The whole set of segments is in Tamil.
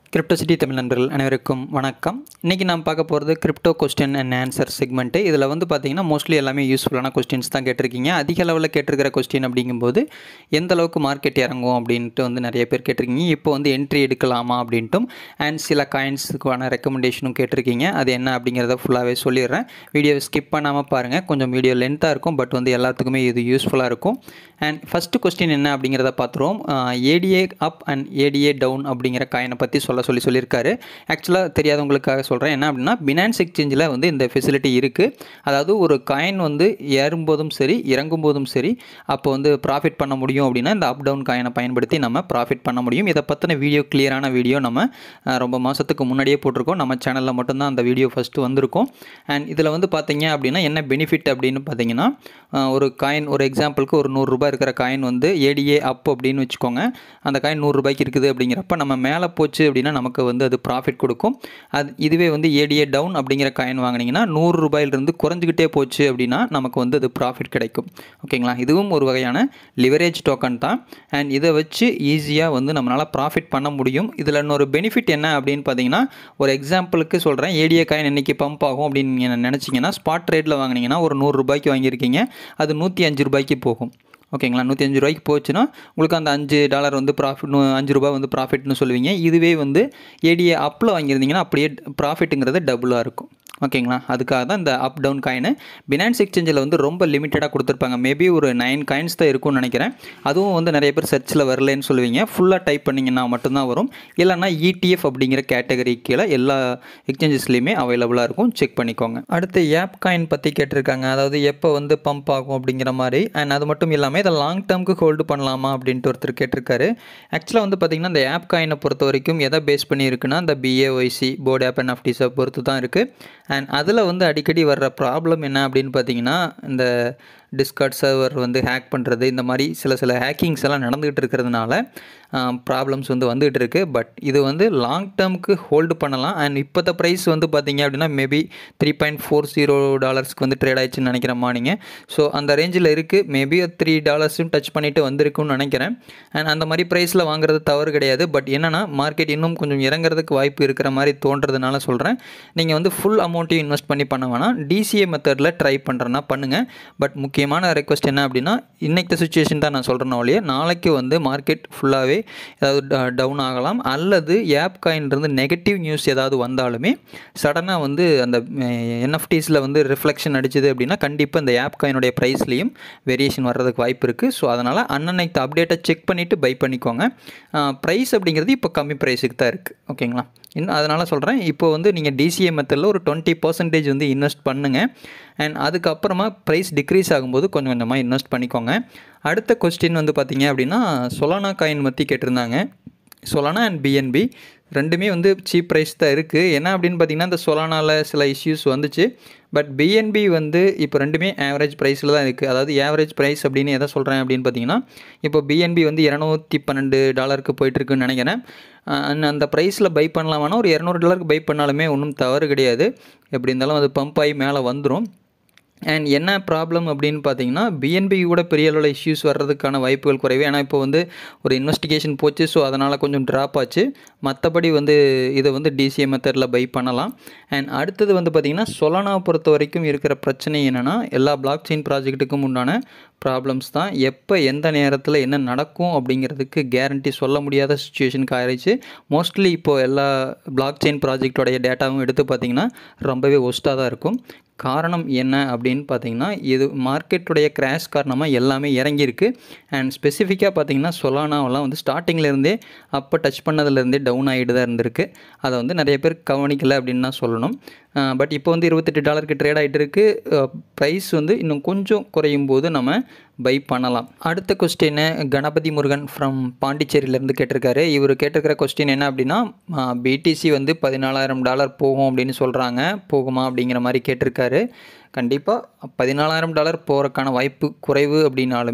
கிரிப்டோசிட்டி தமிழ் நண்பர்கள் அனைவருக்கும் வணக்கம் இன்றைக்கி நாம் பார்க்க போகிறது crypto question and answer segment இதில் வந்து பார்த்தீங்கன்னா மோஸ்ட்லி எல்லாமே யூஸ்ஃபுல்லான கொஸ்டின்ஸ் தான் கேட்டிருக்கீங்க அதிக அளவில் கேட்டிருக்கிற கொஸ்டின் அப்படிங்கும்போது எந்த அளவுக்கு மார்க்கெட் இறங்கும் அப்படின்ட்டு வந்து நிறைய பேர் கேட்டிருக்கீங்க இப்போ வந்து என்ட்ரி எடுக்கலாமா அப்படின்ட்டும் அண்ட் சில காயின்ஸுக்கான ரெக்கமெண்டேஷனும் கேட்டிருக்கீங்க அது என்ன அப்படிங்கிறத ஃபுல்லாகவே சொல்லிடுறேன் வீடியோவை ஸ்கிப் பண்ணாமல் பாருங்கள் கொஞ்சம் வீடியோ லென்த்தாக இருக்கும் பட் வந்து எல்லாத்துக்குமே இது யூஸ்ஃபுல்லாக இருக்கும் அண்ட் ஃபஸ்ட்டு கொஸ்டின் என்ன அப்படிங்கிறத பார்த்துருவோம் ADA up and ADA down அப்படிங்கிற காயினை பற்றி சொல்ல சொல்லி சொல்லியிருக்காரு ஆக்சுவலாக தெரியாதவங்களுக்காக சொல்கிறேன் என்ன அப்படின்னா பினான்ஸ் எக்ஸ்சேஞ்சில் வந்து இந்த ஃபெசிலிட்டி இருக்குது அதாவது ஒரு காயின் வந்து ஏறும்போதும் சரி இறங்கும் போதும் சரி அப்போ வந்து ப்ராஃபிட் பண்ண முடியும் அப்படின்னா இந்த அப் டவுன் காயினை பயன்படுத்தி நம்ம ப்ராஃபிட் பண்ண முடியும் இதை பற்றின வீடியோ கிளியரான வீடியோ நம்ம அஹ், ரொம்ப மாதத்துக்கு முன்னாடியே போட்டிருக்கோம் நம்ம சேனலில் மட்டும்தான் அந்த வீடியோ ஃபஸ்ட்டு வந்திருக்கும் அண்ட் இதில் வந்து பார்த்தீங்க அப்படின்னா என்ன பெனிஃபிட் அப்படின்னு பார்த்தீங்கன்னா அஹ், ஒரு காயின் ஒரு எக்ஸாம்பிளுக்கு ஒரு நூறுரூபா இருக்கிற காயின் வந்து ஏடிஏ அப் அப்படின்னு வச்சுக்கோங்க அந்த காயின் நூறுரூபாய்க்கு இருக்குது அப்படிங்கிறப்ப நம்ம மேலே போச்சு அப்படின்னா நமக்கு வந்து அது ப்ராஃபிட் கொடுக்கும் அது இதுவே வந்து ஏடிஏ டவுன் அப்படிங்கிற காயின் வாங்கினீங்கன்னா நூறு ரூபாயிலிருந்து குறைஞ்சிக்கிட்டே போச்சு அப்படின்னா நமக்கு வந்து அது ப்ராஃபிட் கிடைக்கும் ஓகேங்களா இதுவும் ஒரு வகையான லிவரேஜ் டோக்கன் தான் அண்ட் இதை வச்சு ஈஸியாக வந்து நம்மளால் ப்ராஃபிட் பண்ண முடியும் இதில் இன்னொரு பெனிஃபிட் என்ன அப்படின்னு பார்த்தீங்கன்னா ஒரு எக்ஸாம்பிளுக்கு சொல்கிறேன் ஏடிஏ காயின் இன்னைக்கு பம்ப் ஆகும் அப்படின்னு நீங்கள் நினச்சிங்கன்னா ஸ்பாட் ரேட்டில் வாங்கினீங்கன்னா ஒரு நூறு ரூபாய்க்கு வாங்கியிருக்கீங்க அது நூற்றி அஞ்சு ரூபாய்க்கு போகும் ஓகேங்களா நூற்றி அஞ்சு ரூபாய்க்கு போச்சுன்னா உங்களுக்கு அந்த அஞ்சு டாலர் வந்து ப்ராஃபிட் அஞ்சு ரூபாய் வந்து ப்ராஃபிட்னு சொல்லுவீங்க இதுவே வந்து ஏடிஏ அப்பில் வாங்கியிருந்தீங்கன்னா அப்படியே ப்ராஃபிட்டுங்கிறது டபுளாக இருக்கும் ஓகேங்களா அதுக்காக தான் இந்த அப் டவுன் காயின் பினான்ஸ் எக்ஸ்சேஞ்சில் வந்து ரொம்ப லிமிட்டடாக கொடுத்துருப்பாங்க மேபி ஒரு நைன் காயின்ஸ் தான் இருக்கும்னு நினைக்கிறேன் அதுவும் வந்து நிறைய பேர் சர்ச்சில் வரலன்னு சொல்லுவீங்க ஃபுல்லாக டைப் பண்ணிங்கன்னா மட்டும்தான் வரும் இல்லைன்னா இடிஎஃப் அப்படிங்கிற கேட்டகரி கீழே எல்லா எக்ஸ்சேஞ்சஸ்லேயுமே அவைலபிளாக இருக்கும் செக் பண்ணிக்கோங்க அடுத்து ஆப் காயின் பற்றி கேட்டிருக்காங்க அதாவது எப்போ வந்து பம்ப் ஆகும் அப்படிங்கிற மாதிரி அண்ட் அது மட்டும் இல்லாமல் இதை லாங் டேர்முக்கு ஹோல்டு பண்ணலாமா அப்படின்ட்டு ஒருத்தர் கேட்டிருக்காரு ஆக்சுவலாக வந்து பார்த்திங்கன்னா இந்த ஆப் காயினை பொறுத்த வரைக்கும் எதை பேஸ் பண்ணி இருக்குன்னா இந்த பிஏஒய்சி போர்டு ஆப் அண்ட் ஆஃப்டிஸை பொறுத்து தான் இருக்குது அண்ட் அதில் வந்து அடிக்கடி வர்ற ப்ராப்ளம் என்ன அப்படின்னு பார்த்தீங்கன்னா இந்த டிஸ்கார்ட் சர்வர் வந்து ஹேக் பண்ணுறது இந்த மாதிரி சில சில ஹேக்கிங்ஸ் எல்லாம் நடந்துகிட்டு இருக்கிறதுனால ப்ராப்ளம்ஸ் வந்து வந்துகிட்டு இருக்கு பட் இது வந்து லாங் டேர்முக்கு ஹோல்டு பண்ணலாம் அண்ட் இப்போத்த ப்ரைஸ் வந்து பார்த்தீங்க அப்படின்னா maybe three point four zero டாலர்ஸ்க்கு வந்து ட்ரேட் ஆயிடுச்சுன்னு நினைக்கிறேன் மார்னிங்க ஸோ அந்த ரேஞ்சில் இருக்குது மேபி த்ரீ டாலர்ஸும் டச் பண்ணிட்டு வந்திருக்கும்னு நினைக்கிறேன் அண்ட் அந்த மாதிரி ப்ரைஸில் வாங்குறது தவறு கிடையாது பட் என்னென்னா மார்க்கெட் இன்னும் கொஞ்சம் இறங்குறதுக்கு வாய்ப்பு இருக்கிற மாதிரி தோன்றதுனால சொல்கிறேன் நீங்கள் வந்து ஃபுல் அமௌண்ட்டையும் இன்வெஸ்ட் பண்ணி பண்ண வேணாம் டிசிஏ மெத்தடில் ட்ரை பண்ணுறேன்னா பண்ணுங்கள் பட் முக்கியமான ரெக்வஸ்ட் என்ன அப்படின்னா இன்னைக்கு சுச்சுவேஷன் தான் நான் சொல்கிறேன் ஒழிய நாளைக்கு வந்து மார்க்கெட் ஃபுல்லாகவே ஏதாவது டவுன் ஆகலாம் அல்லது ஆப் காயின்றது நெகட்டிவ் நியூஸ் ஏதாவது வந்தாலுமே சடனாக வந்து அந்த என்எஃப்டிஸில் வந்து ரிஃப்ளெக்ஷன் அடிச்சது அப்படின்னா கண்டிப்பாக இந்த ஆப் காயினுடைய ப்ரைஸ்லேயும் வேரியேஷன் வர்றதுக்கு வாய்ப்பு இருக்குது ஸோ அதனால் அன்னன்னைக்கு அப்டேட்டை செக் பண்ணிவிட்டு பை பண்ணிக்கோங்க ப்ரைஸ் அப்படிங்கிறது இப்போ கம்மி ப்ரைஸுக்கு தான் இருக்குது ஓகேங்களா இன்னும் அதனால் சொல்கிறேன் இப்போ வந்து நீங்கள் டிசிஏ மெத்தடில் ஒரு டுவெண்ட்டி பர்சன்டேஜ் வந்து இன்வெஸ்ட் பண்ணுங்கள் அண்ட் அதுக்கப்புறமா ப்ரைஸ் டிக்ரீஸ் ஆகும்போது கொஞ்சம் கொஞ்சமாக இன்வெஸ்ட் பண்ணிக்கோங்க அடுத்த கொஸ்டின் வந்து பார்த்தீங்க அப்படின்னா சொலானா காயின் பற்றி கேட்டிருந்தாங்க சொலானா அண்ட் பிஎன்பி ரெண்டுமே வந்து சீப் ப்ரைஸ் தான் இருக்குது என்ன அப்படின்னு பார்த்தீங்கன்னா இந்த சொலானாவில் சில இஷ்யூஸ் வந்துச்சு பட் பிஎன்பி வந்து இப்போ ரெண்டுமே ஆவரேஜ் ப்ரைஸில் தான் இருக்குது அதாவது ஆவரேஜ் ப்ரைஸ் அப்படின்னு எதை சொல்கிறேன் அப்படின்னு பார்த்தீங்கன்னா இப்போ பிஎன்பி வந்து இரநூத்தி பன்னெண்டு டாலருக்கு போயிட்டுருக்குன்னு நினைக்கிறேன் அண்ட் அந்த ப்ரைஸில் பை பண்ணலாமானா ஒரு இரநூறு டாலருக்கு பை பண்ணாலுமே ஒன்றும் தவறு கிடையாது எப்படி இருந்தாலும் அது பம்ப் ஆகி மேலே வந்துடும் அண்ட் என்ன ப்ராப்ளம் அப்படின்னு பார்த்தீங்கன்னா பிஎன்பி கூட பெரிய அளவில் இஷ்யூஸ் வர்றதுக்கான வாய்ப்புகள் குறைவு ஏன்னா இப்போ வந்து ஒரு இன்வெஸ்டிகேஷன் போச்சு ஸோ அதனால் கொஞ்சம் ட்ராப் ஆச்சு மற்றபடி வந்து இதை வந்து டிசிஏ மெத்தடில் பை பண்ணலாம் அண்ட் அடுத்தது வந்து பார்த்திங்கன்னா சொலானா பொறுத்த வரைக்கும் இருக்கிற பிரச்சனை என்னென்னா எல்லா பிளாக் செயின் ப்ராஜெக்ட்டுக்கும் உண்டான ப்ராப்ளம்ஸ் தான் எப்போ எந்த நேரத்தில் என்ன நடக்கும் அப்படிங்கிறதுக்கு கேரண்டி சொல்ல முடியாத சுச்சுவேஷனுக்கு ஆயிடுச்சு மோஸ்ட்லி இப்போது எல்லா பிளாக் செயின் ப்ராஜெக்டோடைய டேட்டாவும் எடுத்து பார்த்திங்கன்னா ரொம்பவே ஒஸ்ட்டாக தான் இருக்கும் காரணம் என்ன அப்படின்னு பார்த்தீங்கன்னா இது மார்க்கெட்டுடைய கிராஷ் காரணமாக எல்லாமே இறங்கியிருக்கு அண்ட் ஸ்பெசிஃபிக்காக பார்த்தீங்கன்னா சொலானாவெல்லாம் வந்து ஸ்டார்டிங்லேருந்தே அப்போ டச் பண்ணதுலேருந்தே டவுன் ஆகிட்டு தான் இருந்திருக்கு அதை வந்து நிறைய பேர் கவனிக்கலை அப்படின்னு தான் சொல்லணும் பட் இப்போ வந்து இருபத்தெட்டு டாலருக்கு ட்ரேட் ஆகிட்டு இருக்கு ப்ரைஸ் வந்து இன்னும் கொஞ்சம் குறையும் போது நம்ம பை பண்ணலாம் அடுத்த கொஸ்டின் கணபதி முருகன் ஃப்ரம் பாண்டிச்சேரியிலேருந்து கேட்டிருக்காரு இவர் கேட்டிருக்கிற கொஸ்டின் என்ன அப்படின்னா பிடிசி வந்து பதினாலாயிரம் டாலர் போகும் அப்படின்னு சொல்கிறாங்க போகுமா அப்படிங்கிற மாதிரி கேட்டிருக்காரு கண்டிப்பாக பதினாலாயிரம் டாலர் போகிறக்கான வாய்ப்பு குறைவு அப்படின்னாலுமே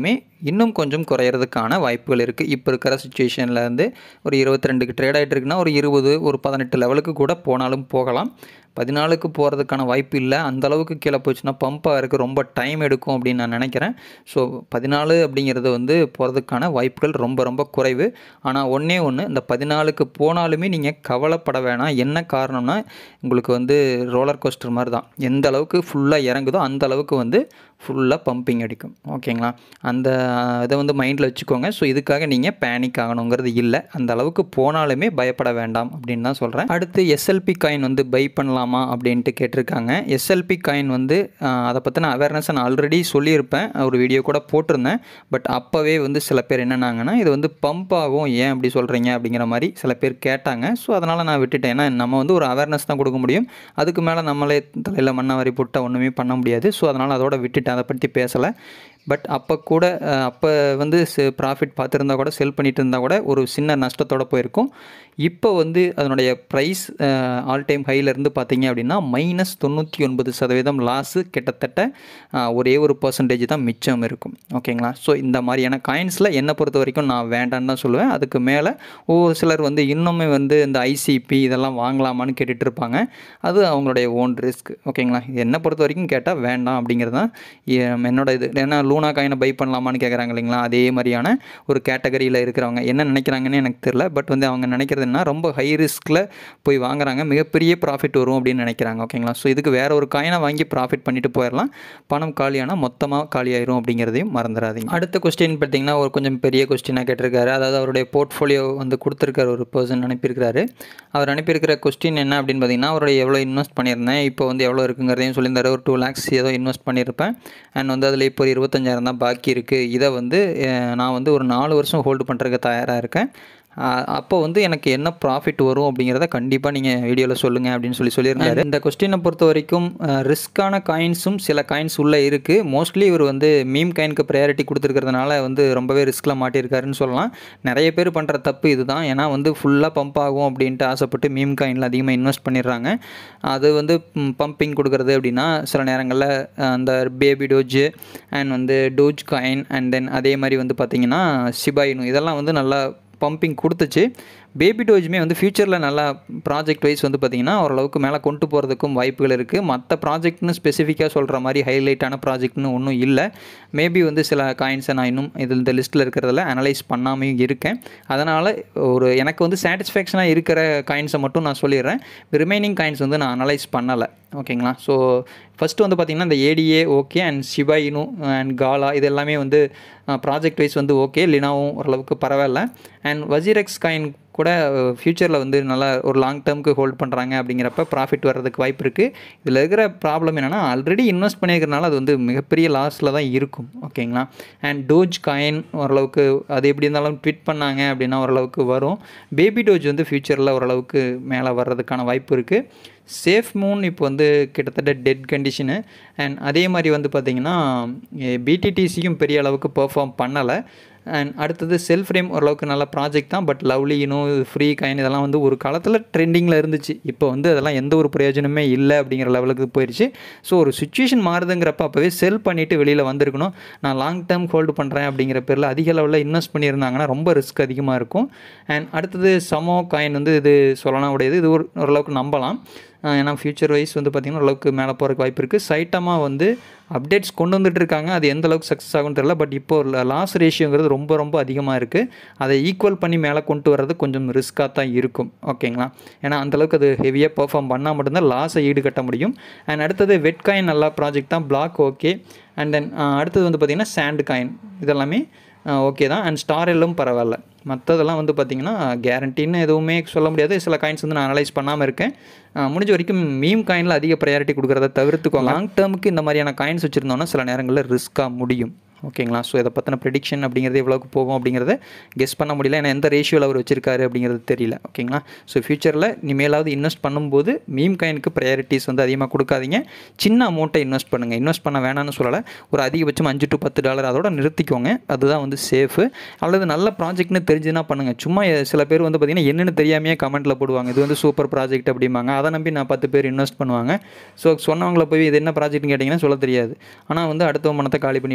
இன்னும் கொஞ்சம் குறையிறதுக்கான வாய்ப்புகள் இருக்குது இப்போ இருக்கிற சுச்சுவேஷனில் இருந்து ஒரு இருபத்தி ரெண்டுக்கு ட்ரேட் ஆகிட்டு இருக்குன்னா ஒரு இருபது ஒரு பதினெட்டு லெவலுக்கு கூட போனாலும் போகலாம் பதினாலுக்கு போகிறதுக்கான வாய்ப்பு இல்லை அந்த அளவுக்கு கீழே போச்சுன்னா பம்ப் ஆகிறதுக்கு ரொம்ப டைம் எடுக்கும் அப்படின்னு நான் நினைக்கிறேன் ஸோ பதினாலு அப்படிங்கிறது வந்து போகிறதுக்கான வாய்ப்புகள் ரொம்ப ரொம்ப குறைவு ஆனால் ஒன்றே ஒன்று இந்த பதினாலுக்கு போனாலுமே நீங்கள் கவலைப்பட வேணாம் என்ன காரணம்னா உங்களுக்கு வந்து ரோலர் கோஸ்டர் மாதிரி தான் எந்த அளவுக்கு ஃபுல்லாக இறங்குதோ அந்த அளவுக்கு வந்து ஃபுல்லாக பம்பிங் அடிக்கும் ஓகேங்களா அந்த இதை வந்து மைண்டில் வச்சுக்கோங்க ஸோ இதுக்காக நீங்கள் பேனிக் ஆகணுங்கிறது இல்லை அந்த அளவுக்கு போனாலுமே பயப்பட வேண்டாம் அப்படின்னு தான் சொல்கிறேன் அடுத்து எஸ்எல்பி காயின் வந்து பை பண்ணலாமா அப்படின்ட்டு கேட்டிருக்காங்க எஸ்எல்பி காயின் வந்து ஆஹ், அதை பற்றின அவேர்னஸ் நான் ஆல்ரெடி சொல்லியிருப்பேன் ஒரு வீடியோ கூட போட்டிருந்தேன் பட் அப்போவே வந்து சில பேர் என்னன்னாங்கன்னா இது வந்து பம்ப் ஆகும் ஏன் அப்படி சொல்கிறீங்க அப்படிங்கிற மாதிரி சில பேர் கேட்டாங்க ஸோ அதனால் நான் விட்டுட்டேன் ஏன்னா நம்ம வந்து ஒரு அவேர்னஸ் தான் கொடுக்க முடியும் அதுக்கு மேலே நம்மளே தலையில் மண்ணை வாரி போட்டால் ஒன்றுமே பண்ண முடியாது ஸோ அதனால் அதோட விட்டுட்டேன் அதை பற்றி பேசலை பட் அப்போ கூட அஹ், அப்போ வந்து ப்ராஃபிட் பார்த்துருந்தா கூட செல் பண்ணிட்டு இருந்தால் கூட ஒரு சின்ன நஷ்டத்தோடு போயிருக்கும் இப்போ வந்து அதனுடைய ப்ரைஸ் ஆல் டைம் ஹைலேருந்து பார்த்தீங்க அப்படின்னா மைனஸ் தொண்ணூற்றி ஒன்பது சதவீதம் லாஸு கிட்டத்தட்ட அஹ், ஒரே ஒரு பர்சன்டேஜ் தான் மிச்சம் இருக்கும் ஓகேங்களா ஸோ இந்த மாதிரியான காயின்ஸில் என்னை பொறுத்த வரைக்கும் நான் வேண்டான்னு தான் சொல்லுவேன் அதுக்கு மேலே ஒவ்வொரு சிலர் வந்து இன்னுமே வந்து இந்த ஐசிபி இதெல்லாம் வாங்கலாமான்னு கேட்டுட்டு இருப்பாங்க அது அவங்களுடைய ஓன் ரிஸ்க் ஓகேங்களா என்னை பொறுத்த வரைக்கும் கேட்டால் வேண்டாம் அப்படிங்கிறது தான் எ- என்னோட இது ஏன்னா லூனா காயினை பை பண்ணலாமான்னு கேட்குறாங்க இல்லைங்களா அதே மாதிரியான ஒரு கேட்டகரியில் இருக்கிறவங்க என்ன நினைக்கிறாங்கன்னு எனக்கு தெரியல பட் வந்து அவங்க நினைக்கிறது என்ன ரொம்ப ஹை ரிஸ்கில் போய் வாங்குறாங்க மிகப்பெரிய ப்ராஃபிட் வரும் அப்படின்னு நினைக்கிறாங்க ஓகேங்களா ஸோ இதுக்கு வேற ஒரு காயினை வாங்கி ப்ராஃபிட் பண்ணிட்டு போயிடலாம் பணம் காலியானால் மொத்தமாக காலியாயிரும் அப்படிங்கிறதையும் மறந்துடாதீங்க அடுத்த கொஸ்டின் பார்த்தீங்கன்னா ஒரு கொஞ்சம் பெரிய கொஸ்டினாக கேட்டிருக்காரு அதாவது அவருடைய போர்ட்ஃபோலியோ வந்து கொடுத்துருக்காரு ஒரு பர்சன் அனுப்பியிருக்கிறாரு அவர் அனுப்பியிருக்கிற கொஸ்டின் என்ன அப்படின்னு பார்த்தீங்கன்னா அவருடைய எவ்வளோ இன்வெஸ்ட் பண்ணியிருந்தேன் இப்போ வந்து எவ்வளோ இருக்குங்கிறதையும் சொல்லியிருந்தாரு ஒரு டூ லேக்ஸ் ஏதோ இன்வெஸ்ட் பண்ணியிருப்பேன் அண்ட் வந்து அதில் இப்போ ஒரு இருபத்தஞ்சாயிரம் தான் பாக்கி இருக்குது இதை வந்து அஹ், நான் வந்து ஒரு நாலு வருஷம் ஹோல்டு பண்ணுறதுக்கு தயாராக இருக்கேன் அஹ், அப்போ வந்து எனக்கு என்ன ப்ராஃபிட் வரும் அப்படிங்கிறத கண்டிப்பாக நீங்கள் வீடியோவில் சொல்லுங்கள் அப்படின்னு சொல்லி சொல்லியிருந்தாரு இந்த கொஸ்டினை பொறுத்த வரைக்கும் ரிஸ்க்கான காயின்ஸும் சில காயின்ஸ் உள்ளே இருக்குது மோஸ்ட்லி இவர் வந்து மீம் காயினுக்கு ப்ரையாரிட்டி கொடுத்துருக்கிறதுனால வந்து ரொம்பவே ரிஸ்கில் மாட்டியிருக்காருன்னு சொல்லலாம் நிறைய பேர் பண்ணுற தப்பு இதுதான் ஏன்னா வந்து ஃபுல்லாக பம்ப் ஆகும் அப்படின்ட்டு ஆசைப்பட்டு மீம் காயினில் அதிகமாக இன்வெஸ்ட் பண்ணிடுறாங்க அது வந்து பம்பிங் கொடுக்குறது அப்படின்னா சில நேரங்களில் அந்த பேபி டோஜ் அண்ட் வந்து டோஜ் காயின் அண்ட் தென் அதே மாதிரி வந்து பார்த்திங்கன்னா சிபாயினு இதெல்லாம் வந்து நல்லா பம்பிங் கொடுத்துச்சு பேபி டோஜுமே வந்து ஃப்யூச்சரில் நல்லா ப்ராஜெக்ட் வைஸ் வந்து பார்த்திங்கன்னா ஓரளவுக்கு மேலே கொண்டு போகிறதுக்கும் வாய்ப்புகள் இருக்குது மற்ற ப்ராஜெக்ட்னு ஸ்பெசிஃபிக்காக சொல்கிற மாதிரி ஹைலைட்டான ப்ராஜெக்ட்னு ஒன்றும் இல்லை மேபி வந்து சில காயின்ஸை நான் இன்னும் இது இந்த லிஸ்ட்டில் இருக்கிறதுல அனலைஸ் பண்ணாமையும் இருக்கேன் அதனால் ஒரு எனக்கு வந்து சாட்டிஸ்ஃபேக்ஷனாக இருக்கிற காயின்ஸை மட்டும் நான் சொல்லிடுறேன் ரிமைனிங் காயின்ஸ் வந்து நான் அனலைஸ் பண்ணலை ஓகேங்களா ஸோ ஃபஸ்ட்டு வந்து பார்த்திங்கன்னா இந்த ADA okay and Shiba Inu and Gala இது எல்லாமே வந்து ப்ராஜெக்ட் வைஸ் வந்து ஓகே லினாவும் ஓரளவுக்கு பரவாயில்ல அண்ட் வஜிரெக்ஸ் காயின் கூட ஃப்யூச்சரில் வந்து நல்லா ஒரு லாங் டேர்முக்கு ஹோல்ட் பண்ணுறாங்க அப்படிங்கிறப்ப ப்ராஃபிட் வர்றதுக்கு வாய்ப்பு இருக்குது இதில் இருக்கிற ப்ராப்ளம் என்னென்னா ஆல்ரெடி இன்வெஸ்ட் பண்ணியிருக்கிறனால அது வந்து மிகப்பெரிய லாஸில் தான் இருக்கும் ஓகேங்களா அண்ட் டோஜ் காயின் ஓரளவுக்கு அது எப்படி இருந்தாலும் ட்விட் பண்ணாங்க அப்படின்னா ஓரளவுக்கு வரும் பேபி டோஜ் வந்து ஃப்யூச்சரில் ஓரளவுக்கு மேலே வர்றதுக்கான வாய்ப்பு இருக்குது சேஃப் மூன் இப்போ வந்து கிட்டத்தட்ட டெட் கண்டிஷனு அண்ட் அதே மாதிரி வந்து பார்த்திங்கன்னா பிடிடிசியும் பெரிய அளவுக்கு பெர்ஃபார்ம் பண்ணலை அண்ட் அடுத்தது செல்ஃப் ஃப்ரேம் ஓரளவுக்கு நல்ல ப்ராஜெக்ட் தான் பட் லவ்லி இன்னும் ஃப்ரீ காயின் இதெல்லாம் வந்து ஒரு காலத்தில் ட்ரெண்டிங்கில் இருந்துச்சு இப்போ வந்து அதெல்லாம் எந்த ஒரு பிரயோஜனமே இல்லை அப்படிங்கிற லெவலுக்கு போயிடுச்சு ஸோ ஒரு சுச்சுவேஷன் மாறுதுங்கிறப்ப அப்போவே செல் பண்ணிவிட்டு வெளியில் வந்திருக்கணும் நான் லாங் டேர்ம் ஹோல்டு பண்ணுறேன் அப்படிங்கிற பேரில் அதிக லெவலில் இன்வெஸ்ட் பண்ணியிருந்தாங்கன்னா ரொம்ப ரிஸ்க் அதிகமாக இருக்கும் அண்ட் அடுத்தது சமோ காயின் வந்து இது சொல்லலாம் உடையது இது ஒரு ஓரளவுக்கு நம்பலாம் அஹ் ஏன்னா ஃபியூச்சர் வைஸ் வந்து பார்த்திங்கன்னா ஓரளவுக்கு மேலே போகிறதுக்கு வாய்ப்பு இருக்குது சைட்டமாக வந்து அப்டேட்ஸ் கொண்டு வந்துட்டு இருக்காங்க அது எந்த அளவுக்கு சக்ஸஸ் ஆகும்னு தெரியல பட் இப்போ லாஸ் ரேஷியோங்கிறது ரொம்ப ரொம்ப அதிகமாக இருக்குது அதை ஈக்குவல் பண்ணி மேலே கொண்டு வர்றது கொஞ்சம் ரிஸ்க்காக தான் இருக்கும் ஓகேங்களா ஏன்னா அந்தளவுக்கு அது ஹெவியாக பெர்ஃபார்ம் பண்ணால் மட்டும்தான் லாஸை ஈடுகட்ட முடியும் அண்ட் அடுத்தது வெட் காயின் நல்லா ப்ராஜெக்ட் தான் பிளாக் ஓகே அண்ட் தென் அடுத்தது வந்து பார்த்திங்கன்னா சாண்ட் காயின் இதெல்லாமே ஓகே தான் அண்ட் ஸ்டார் எல்லாம் பரவாயில்ல மற்றதெல்லாம் வந்து பார்த்திங்கன்னா கேரண்டின்னு எதுவுமே சொல்ல முடியாது சில காயின்ஸ் வந்து நான் அனலைஸ் பண்ணாமல் இருக்கேன் அஹ் முடிஞ்ச வரைக்கும் மீம் காயினில் அதிக ப்ரையாரிட்டி கொடுக்குறத தவிர்த்துக்கோங்க லாங் டேர்முக்கு இந்த மாதிரியான காயின்ஸ் வச்சுருந்தோன்னா சில நேரங்களில் ரிஸ்க்காக முடியும் ஓகேங்களா ஸோ இதை பற்றின ப்ரெடிக்ஷன் அப்படிங்கிறது எவ்வளோக்கு போகும் அப்படிங்கிறத கெஸ் பண்ண முடியல ஏன்னா எந்த ரேஷியோவில் அவர் வச்சிருக்காரு அப்படிங்கிறது தெரியல ஓகேங்களா ஸோ ஃபியூச்சரில் இனிமேலாவது இன்வெஸ்ட் பண்ணும்போது மீம் காயினுக்கு ப்ரையாரிட்டிஸ் வந்து அதிகமாக கொடுக்காதீங்க சின்ன அமௌண்ட்டை இன்வெஸ்ட் பண்ணுங்கள் இன்வெஸ்ட் பண்ண வேணாம்னு சொல்லலை ஒரு அதிகபட்சம் அஞ்சு டு பத்து டாலர் அதோட நிறுத்திக்கோங்க அதுதான் வந்து சேஃபு அல்லது நல்ல ப்ராஜெக்ட்னு தெரிஞ்சுன்னா பண்ணுங்கள் சும்மா எ- சில பேர் வந்து பார்த்திங்கன்னா என்னென்னு தெரியாமையே கமெண்ட்டில் போடுவாங்க இது வந்து சூப்பர் ப்ராஜெக்ட் அப்படிம்பாங்க அதை நம்பி நான் பத்து பேர் இன்வெஸ்ட் பண்ணுவாங்க ஸோ சொன்னவங்கள போய் இது என்ன ப்ராஜெக்ட்னு கேட்டிங்கன்னா சொல்ல தெரியாது ஆனால் வந்து அடுத்த மனத்தை காலி பண்ணிட்டு போயிடுவாங்க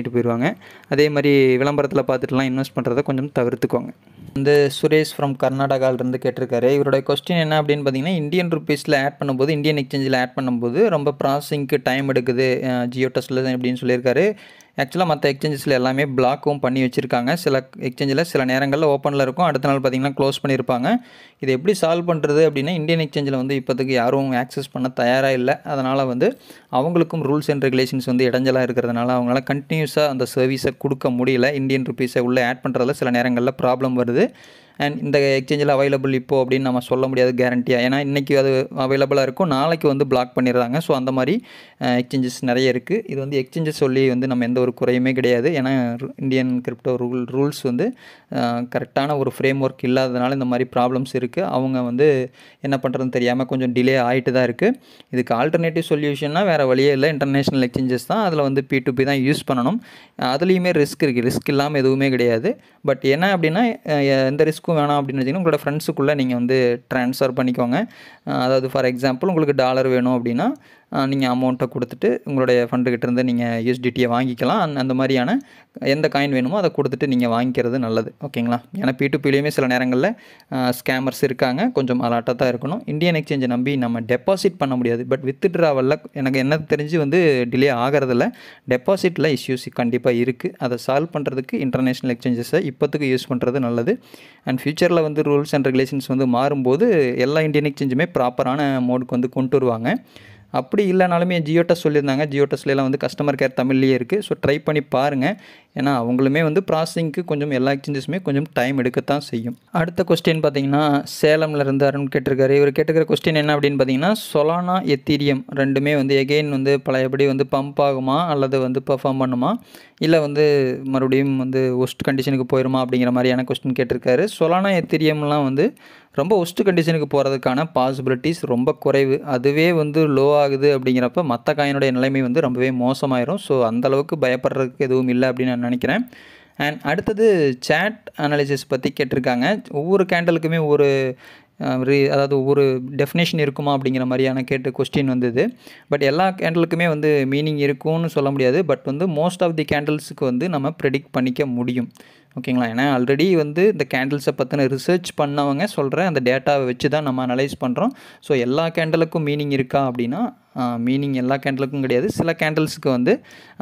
அதே மாதிரி விளம்பரத்தில் பார்த்துட்டுலாம் இன்வெஸ்ட் பண்ணுறதை கொஞ்சம் தவிர்த்துக்கோங்க இந்த சுரேஷ் ஃப்ரம் கர்நாடகாவிலேருந்து கேட்டிருக்காரு இவருடைய கொஸ்டின் என்ன அப்படின்னு பார்த்தீங்கன்னா இந்தியன் ருபீஸில் ஆட் பண்ணும்போது இந்தியன் எக்ஸ்சேஞ்சில் ஆட் பண்ணும்போது ரொம்ப ப்ராசஸிங்க்கு டைம் எடுக்குது ஜியோ டெஸ்ட்டில் அப்படின்னு சொல்லியிருக்காரு ஆக்சுவலாக மற்ற எக்ஸ்சேஞ்சஸில் எல்லாமே பிளாக்கும் பண்ணி வச்சுருக்காங்க சில எக்ஸ்சேஞ்சில் சில நேரங்களில் ஓப்பனில் இருக்கும் அடுத்த நாள் பார்த்திங்கன்னா க்ளோஸ் பண்ணியிருப்பாங்க இது எப்படி சால்வ் பண்ணுறது அப்படின்னா இந்தியன் எக்ஸ்சேஞ்சில் வந்து இப்போதைக்கு யாரும் ஆக்சஸ் பண்ண தயாராக இல்லை அதனால் வந்து அவங்களுக்கும் ரூல்ஸ் அண்ட் ரெகுலேஷன்ஸ் வந்து இடைஞ்சலாக இருக்கிறதுனால அவங்களால கண்டினியூஸாக அந்த சர்வீஸை கொடுக்க முடியல இந்தியன் ருபீஸை உள்ளே ஆட் பண்ணுறதுல சில நேரங்களில் ப்ராப்ளம் வருது அண்ட் இந்த எக்ஸ்சேஞ்சில் அவைலபிள் இப்போது அப்படின்னு நம்ம சொல்ல முடியாது கேரண்டியாக ஏன்னா இன்றைக்கி அது அவைலபிளாக இருக்கும் நாளைக்கு வந்து பிளாக் பண்ணிடுறாங்க ஸோ அந்த மாதிரி எக்ஸ்சேஞ்சஸ் நிறைய இருக்குது இது வந்து எக்ஸ்சேஞ்சஸ் சொல்லி வந்து நம்ம எந்த ஒரு குறையுமே கிடையாது ஏன்னா இந்தியன் கிரிப்டோ ரூல் ரூல்ஸ் வந்து கரெக்டான ஒரு ஃப்ரேம் ஒர்க் இல்லாததுனால இந்த மாதிரி ப்ராப்ளம்ஸ் இருக்குது அவங்க வந்து என்ன பண்ணுறதுன்னு தெரியாமல் கொஞ்சம் டிலே ஆகிட்டு தான் இருக்குது இதுக்கு ஆல்டர்னேட்டிவ் சொல்யூஷன்னா வேறு வழியே இல்லை இன்டர்நேஷ்னல் எக்ஸ்சேஞ்சஸ் தான் அதில் வந்து பி டு பி தான் யூஸ் பண்ணணும் அதுலேயுமே ரிஸ்க் இருக்குது ரிஸ்க் இல்லாமல் எதுவுமே கிடையாது பட் என்ன அப்படின்னா எந்த ரிஸ்க்கும் வேணாம் அப்படின்னு வச்சிங்கன்னா உங்களோட ஃப்ரெண்ட்ஸுக்குள்ளே நீங்கள் வந்து ட்ரான்ஸ்ஃபர் பண்ணிக்கோங்க அதாவது ஃபார் எக்ஸாம்பிள் உங்களுக்கு டாலர் வேணும் அப்படின்னா நீங்கள் அமௌண்ட்டை கொடுத்துட்டு உங்களுடைய ஃபண்டுக்கிட்டேருந்து நீங்கள் யூஎஸ்டிடியை வாங்கிக்கலாம் அந்த அந்த மாதிரியான எந்த காயின் வேணுமோ அதை கொடுத்துட்டு நீங்கள் வாங்கிக்கிறது நல்லது ஓகேங்களா ஏன்னா பி டு பிலையுமே சில நேரங்களில் ஸ்கேமர்ஸ் இருக்காங்க கொஞ்சம் அலாட்டாக தான் இருக்கணும் இந்தியன் எக்ஸ்சேஞ்சை நம்பி நம்ம டெபாசிட் பண்ண முடியாது பட் வித் ட்ராவலில் எனக்கு என்ன தெரிஞ்சு வந்து டிலே ஆகிறதில்ல டெபாசிட்டில் இஷ்யூஸ் கண்டிப்பாக இருக்குது அதை சால்வ் பண்ணுறதுக்கு இன்டர்நேஷ்னல் எக்ஸ்சேஞ்சஸை இப்போத்துக்கு யூஸ் பண்ணுறது நல்லது அண்ட் ஃப்யூச்சரில் வந்து ரூல்ஸ் அண்ட் ரெகுலேஷன்ஸ் வந்து மாறும்போது எல்லா இந்தியன் எக்ஸ்சேஞ்சுமே ப்ராப்பரான மோடுக்கு வந்து கொண்டு வருவாங்க அப்படி இல்லைனாலுமே ஜியோ டெஸ்ட் சொல்லியிருந்தாங்க ஜியோ டெஸ்ட்லாம் வந்து கஸ்டமர் கேர் தமிழ்லேயே இருக்குது ஸோ ட்ரை பண்ணி பாருங்கள் ஏன்னா அவங்களுமே வந்து ப்ராசஸிங்க்கு கொஞ்சம் எல்லா எக்ஸ்சேஞ்சஸுமே கொஞ்சம் டைம் எடுக்கத்தான் செய்யும் அடுத்த கொஸ்டின் பார்த்தீங்கன்னா சேலம்லேருந்து அருண் கேட்டிருக்காரு இவர் கேட்டுக்கிற கொஸ்டின் என்ன அப்படின்னு பார்த்தீங்கன்னா சொலானா எத்தீரியம் ரெண்டுமே வந்து எகெயின் வந்து பழையபடி வந்து பம்ப் ஆகுமா அல்லது வந்து பெர்ஃபார்ம் பண்ணுமா இல்லை வந்து மறுபடியும் வந்து ஒஸ்ட் கண்டிஷனுக்கு போயிடுமா அப்படிங்கிற மாதிரியான கொஸ்டின் கேட்டிருக்காரு சொலானா எத்தீரியம்லாம் வந்து ரொம்ப ஒஸ்ட் கண்டிஷனுக்கு போகிறதுக்கான பாசிபிலிட்டிஸ் ரொம்ப குறைவு அதுவே வந்து லோ ஆகுது அப்படிங்கிறப்ப மற்ற காயினுடைய நிலைமை வந்து ரொம்பவே மோசமாயிரும் ஸோ அந்தளவுக்கு பயப்படுறதுக்கு எதுவும் இல்லை அப்படின்னு நான் நினைக்கிறேன் அண்ட் அடுத்தது சேட் அனாலிசிஸ் பற்றி கேட்டிருக்காங்க ஒவ்வொரு கேண்டலுக்குமே ஒரு ரீ அதாவது ஒவ்வொரு டெஃபினேஷன் இருக்குமா அப்படிங்கிற மாதிரியான கேட்டு கொஸ்டின் வந்தது பட் எல்லா கேண்டலுக்குமே வந்து மீனிங் இருக்கும்னு சொல்ல முடியாது பட் வந்து மோஸ்ட் ஆஃப் தி கேண்டில்ஸுக்கு வந்து நம்ம ப்ரெடிக்ட் பண்ணிக்க முடியும் ஓகேங்களா ஏன்னா ஆல்ரெடி வந்து இந்த கேண்டில்ஸை பற்றின ரிசர்ச் பண்ணவங்க சொல்கிற அந்த டேட்டாவை வச்சு தான் நம்ம அனலைஸ் பண்ணுறோம் ஸோ எல்லா கேண்டலுக்கும் மீனிங் இருக்கா அப்படின்னா மீனிங் எல்லா கேண்டலுக்கும் கிடையாது சில கேண்டில்ஸுக்கு வந்து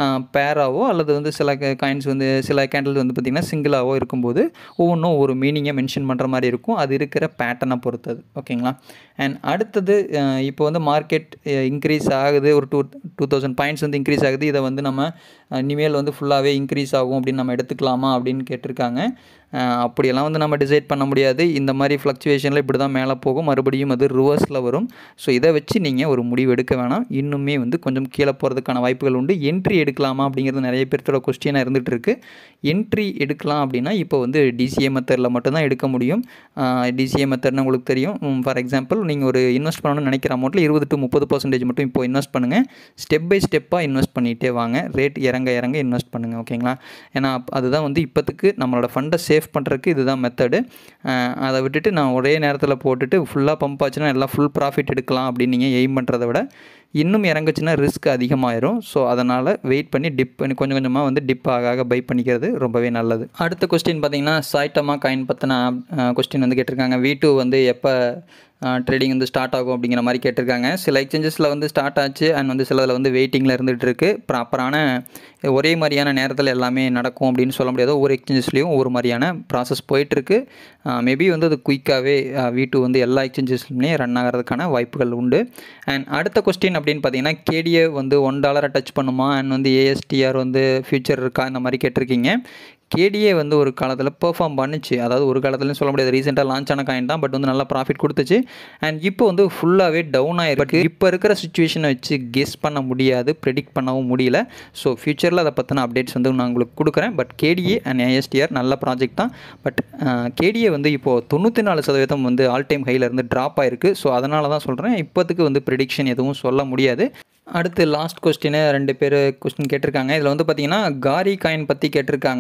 பேராவோ அல்லது வந்து சில காயின்ஸ் வந்து சில கேண்டில்ஸ் வந்து பார்த்திங்கன்னா சிங்கிளாவோ இருக்கும்போது ஒவ்வொன்றும் ஒரு மீனிங்கை மென்ஷன் பண்ணுற மாதிரி இருக்கும் அது இருக்கிற பேட்டர்னை பொறுத்தது ஓகேங்களா அண்ட் அடுத்தது இப்போ வந்து மார்க்கெட் இன்க்ரீஸ் ஆகுது ஒரு டூ டூ தௌசண்ட் பாயிண்ட்ஸ் வந்து இன்க்ரீஸ் ஆகுது இதை வந்து நம்ம இனிமேல் வந்து ஃபுல்லாகவே இன்க்ரீஸ் ஆகும் அப்படின்னு நம்ம எடுத்துக்கலாமா அப்படின்னு கேட்டிருக்காங்க அப்படியெல்லாம் வந்து நம்ம டிசைட் பண்ண முடியாது இந்த மாதிரி ஃப்ளக்சுவேஷனில் இப்படி தான் மேலே போகும் மறுபடியும் அது ரிவர்ஸில் வரும் ஸோ இதை வச்சு நீங்கள் ஒரு முடிவு எடுக்க வேணாம் இன்னுமே வந்து கொஞ்சம் கீழே போகிறதுக்கான வாய்ப்புகள் உண்டு என்ட்ரி எடுக்கலாமா அப்படிங்கிறது நிறைய பேர்த்தோட கொஸ்டினாக இருந்துகிட்டு இருக்கு என்ட்ரி எடுக்கலாம் அப்படின்னா இப்போ வந்து டிசிஏ மெத்தடில் மட்டும்தான் எடுக்க முடியும் டிசிஏ மெத்தட்னு உங்களுக்கு தெரியும் ஃபார் எக்ஸாம்பிள் நீங்கள் ஒரு இன்வெஸ்ட் பண்ணணும்னு நினைக்கிற அமௌண்ட்டில் இருபது டு முப்பது பர்சன்டேஜ் மட்டும் இப்போ இன்வெஸ்ட் பண்ணுங்கள் ஸ்டெப் பை ஸ்டெப்பாக இன்வெஸ்ட் பண்ணிகிட்டே வாங்க ரேட் இறங்க இறங்க இன்வெஸ்ட் பண்ணுங்கள் ஓகேங்களா ஏன்னா அதுதான் வந்து இப்போத்துக்கு நம்மளோட ஃபண்டை சேவ் பண்ணுறதுக்கு இதுதான் மெத்தடு அதை விட்டுட்டு நான் ஒரே நேரத்தில் போட்டுட்டு ஃபுல்லாக பம்ப் ஆச்சுன்னா எல்லாம் ஃபுல் ப்ராஃபிட் எடுக்கலாம் அப்படின்னு நீங்கள் எய்ம் பண்ணுறத விட இன்னும் இறங்குச்சுன்னா ரிஸ்க் அதிகமாயிரும் ஸோ அதனால் வெயிட் பண்ணி டிப் பண்ணி கொஞ்சம் கொஞ்சமாக வந்து டிப் ஆக ஆக பை பண்ணிக்கிறது ரொம்பவே நல்லது அடுத்த கொஸ்டின் பார்த்தீங்கன்னா சாய்டமா காயின் பற்றின கொஸ்டின் வந்து கேட்டிருக்காங்க வி டூ வந்து எப்போ ட்ரேடிங் வந்து ஸ்டார்ட் ஆகும் அப்படிங்கிற மாதிரி கேட்டிருக்காங்க சில எக்ஸ்சேஞ்சஸில் வந்து ஸ்டார்ட் ஆச்சு அண்ட் வந்து சிலதில் வந்து வெயிட்டிங்கில் இருந்துகிட்டு இருக்குது ப்ராப்பரான ஒரே மாதிரியான நேரத்தில் எல்லாமே நடக்கும் அப்படின்னு சொல்ல முடியாது ஒவ்வொரு எக்ஸ்சேஞ்சஸ்லேயும் ஒவ்வொரு மாதிரியான ப்ராசஸ் போயிட்டுருக்கு மேபி வந்து அது குயிக்காகவே வி டூ வந்து எல்லா எக்ஸ்சேஞ்சஸ்லுமே ரன் ஆகிறதுக்கான வாய்ப்புகள் உண்டு அண்ட் அடுத்த கொஸ்டின் அப்படின்னு பார்த்தீங்கன்னா கேடிஏ வந்து ஒன் டாலரை டச் பண்ணுமா அண்ட் வந்து ஏஎஸ்டிஆர் வந்து ஃபியூச்சர் இருக்கா இந்த மாதிரி கேட்டிருக்கீங்க கேடிஏ வந்து ஒரு காலத்தில் பெர்ஃபார்ம் பண்ணுச்சு அதாவது ஒரு காலத்துலயும் சொல்ல முடியாது ரீசெண்டாக லான்ச் ஆன காயின் தான் பட் வந்து நல்லா ப்ராஃபிட் கொடுத்துச்சு அண்ட் இப்போ வந்து ஃபுல்லாகவே டவுன் ஆயிருக்கு இப்போ இருக்கிற சுச்சுவேஷனை வச்சு கெஸ் பண்ண முடியாது ப்ரெடிக்ட் பண்ணவும் முடியல ஸோ ஃபியூச்சரில் அதை பற்றின அப்டேட்ஸ் வந்து நான் உங்களுக்கு கொடுக்குறேன் பட் கேடிஏ அண்ட் ஏஎஸ்டிஆர் நல்ல ப்ராஜெக்ட் தான் பட் கேடிஏ வந்து இப்போது தொண்ணூற்றி நாலு சதவீதம் வந்து ஆல் டைம் ஹையிலேருந்து ட்ராப் ஆயிருக்கு ஸோ அதனால தான் சொல்கிறேன் இப்போத்துக்கு வந்து ப்ரெடிக்ஷன் எதுவும் சொல்ல முடியாது அடுத்து லாஸ்ட் கொஸ்டின் ரெண்டு பேர் கொஸ்டின் கேட்டிருக்காங்க இதில் வந்து பார்த்தீங்கன்னா காரி காயின் பற்றி கேட்டிருக்காங்க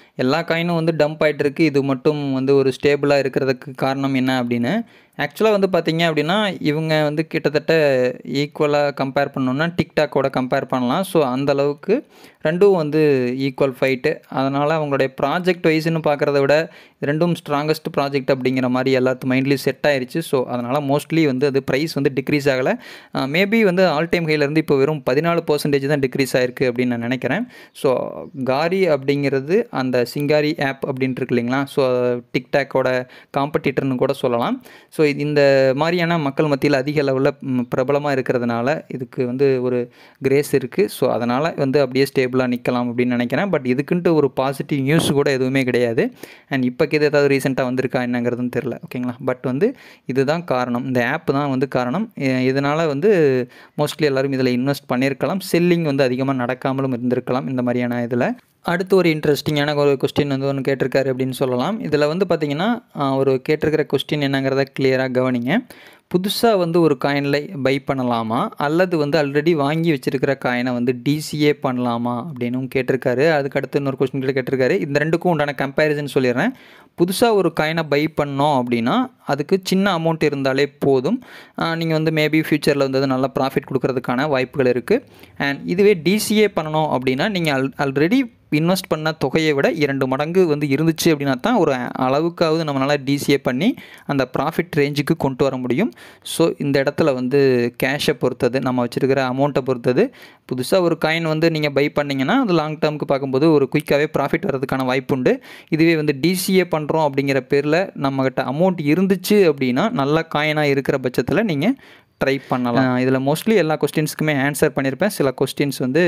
எல்லா காயினும் வந்து டம்ப் ஆகிட்டு இருக்கு இது மட்டும் வந்து ஒரு ஸ்டேபிளாக இருக்கிறதுக்கு காரணம் என்ன அப்படின்னு ஆக்சுவலாக வந்து பார்த்தீங்க அப்படின்னா இவங்க வந்து கிட்டத்தட்ட ஈக்குவலாக கம்பேர் பண்ணோன்னா டிக்டாக்கோட கம்பேர் பண்ணலாம் ஸோ அந்த அளவுக்கு ரெண்டும் வந்து ஈக்குவல் ஃபைட்டு அதனால் அவங்களுடைய ப்ராஜெக்ட் வைஸ்னு பார்க்குறத விட ரெண்டும் ஸ்ட்ராங்கஸ்ட் ப்ராஜெக்ட் அப்படிங்கிற மாதிரி எல்லாத்து மைண்ட்லேயும் செட் ஆயிருச்சு ஸோ அதனால் மோஸ்ட்லி வந்து அது ப்ரைஸ் வந்து டிக்ரீஸ் ஆகலை மேபி வந்து ஆல் டைம் ஹைலேருந்து இப்போ வெறும் பதினாலு பர்சன்டேஜ் தான் டிக்ரீஸ் ஆயிருக்கு அப்படின்னு நான் நினைக்கிறேன் ஸோ காரி அப்படிங்கிறது அந்த சிங்காரி ஆப் அப்படின்ட்டு இருக்கு இல்லைங்களா ஸோ டிக்டாக்கோட காம்படிட்டர்னு கூட சொல்லலாம் ஸோ இது இந்த மாதிரியான மக்கள் மத்தியில் அதிக லெவலில் பிரபலமாக இருக்கிறதுனால இதுக்கு வந்து ஒரு கிரேஸ் இருக்குது ஸோ அதனால் வந்து அப்படியே ஸ்டேபிளாக நிற்கலாம் அப்படின்னு நினைக்கிறேன் பட் இதுக்குன்ட்டு ஒரு பாசிட்டிவ் நியூஸ் கூட எதுவுமே கிடையாது அண்ட் இப்போக்கு இது ஏதாவது ரீசெண்டாக வந்திருக்கா என்னங்கிறதும் தெரில ஓகேங்களா பட் வந்து இதுதான் காரணம் இந்த ஆப் தான் வந்து காரணம் இதனால் வந்து மோஸ்ட்லி எல்லோரும் இதில் இன்வெஸ்ட் பண்ணியிருக்கலாம் செல்லிங் வந்து அதிகமாக நடக்காமலும் இருந்திருக்கலாம் இந்த மாதிரியான இதில் அடுத்து ஒரு இன்ட்ரெஸ்டிங்கான ஒரு கொஸ்டின் வந்து ஒன்று கேட்டிருக்காரு அப்படின்னு சொல்லலாம் இதில் வந்து பார்த்திங்கன்னா ஒரு கேட்டிருக்கிற கொஸ்டின் என்னங்கிறத கிளியராக கவனிங்க புதுசாக வந்து ஒரு காயினில் பை பண்ணலாமா அல்லது வந்து ஆல்ரெடி வாங்கி வச்சுருக்கிற காயினை வந்து டிசிஏ பண்ணலாமா அப்படின்னும் கேட்டிருக்காரு அதுக்கடுத்து இன்னொரு கொஸ்டின் கூட கேட்டிருக்காரு இந்த ரெண்டுக்கும் உண்டான கம்பேரிசன் சொல்லிடுறேன் புதுசாக ஒரு காயினை பை பண்ணோம் அப்படின்னா அதுக்கு சின்ன அமௌண்ட் இருந்தாலே போதும் நீங்கள் வந்து மேபி ஃப்யூச்சரில் வந்து அது நல்லா ப்ராஃபிட் கொடுக்கறதுக்கான வாய்ப்புகள் இருக்குது அண்ட் இதுவே டிசிஏ பண்ணணும் அப்படின்னா நீங்கள் அல் ஆல்ரெடி இன்வெஸ்ட் பண்ண தொகையை விட இரண்டு மடங்கு வந்து இருந்துச்சு அப்படின்னா தான் ஒரு அளவுக்காவது நம்மளால் டிசிஏ பண்ணி அந்த ப்ராஃபிட் ரேஞ்சுக்கு கொண்டு வர முடியும் ஸோ இந்த இடத்துல வந்து கேஷை பொறுத்தது நம்ம வச்சுருக்கிற அமௌண்ட்டை பொறுத்தது புதுசாக ஒரு காயின் வந்து நீங்கள் பை பண்ணிங்கன்னா அது லாங் டேர்முக்கு பார்க்கும்போது ஒரு குயிக்காகவே ப்ராஃபிட் வரதுக்கான வாய்ப்பு உண்டு இதுவே வந்து டிசிஏ பண்ணுறோம் அப்படிங்கிற பேரில் நம்மக்கிட்ட அமௌண்ட் இருந்துச்சு அப்படின்னா நல்ல காயினாக இருக்கிற பட்சத்தில் நீங்கள் ட்ரை பண்ணலாம் இதில் மோஸ்ட்லி எல்லா கொஸ்டின்ஸ்க்குமே ஆன்சர் பண்ணியிருப்பேன் சில கொஸ்டின்ஸ் வந்து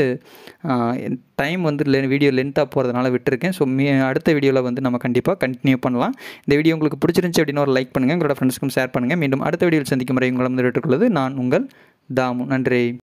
டைம் வந்து லெ வீடியோ லென்த்தாக போகிறதுனால விட்டுருக்கேன் ஸோ மீ அடுத்த வீடியோவில் வந்து நம்ம கண்டிப்பாக கண்டினியூ பண்ணலாம் இந்த வீடியோ உங்களுக்கு பிடிச்சிருந்துச்சி அப்படின்னு ஒரு லைக் பண்ணுங்கள் உங்களோட ஃப்ரெண்ட்ஸ்க்கும் ஷேர் பண்ணுங்கள் மீண்டும் அடுத்த வீடியோவில் சந்திக்கும் முறை உங்களை வந்து விட்டுக்கொள்வது நான் உங்கள் தாமு நன்றி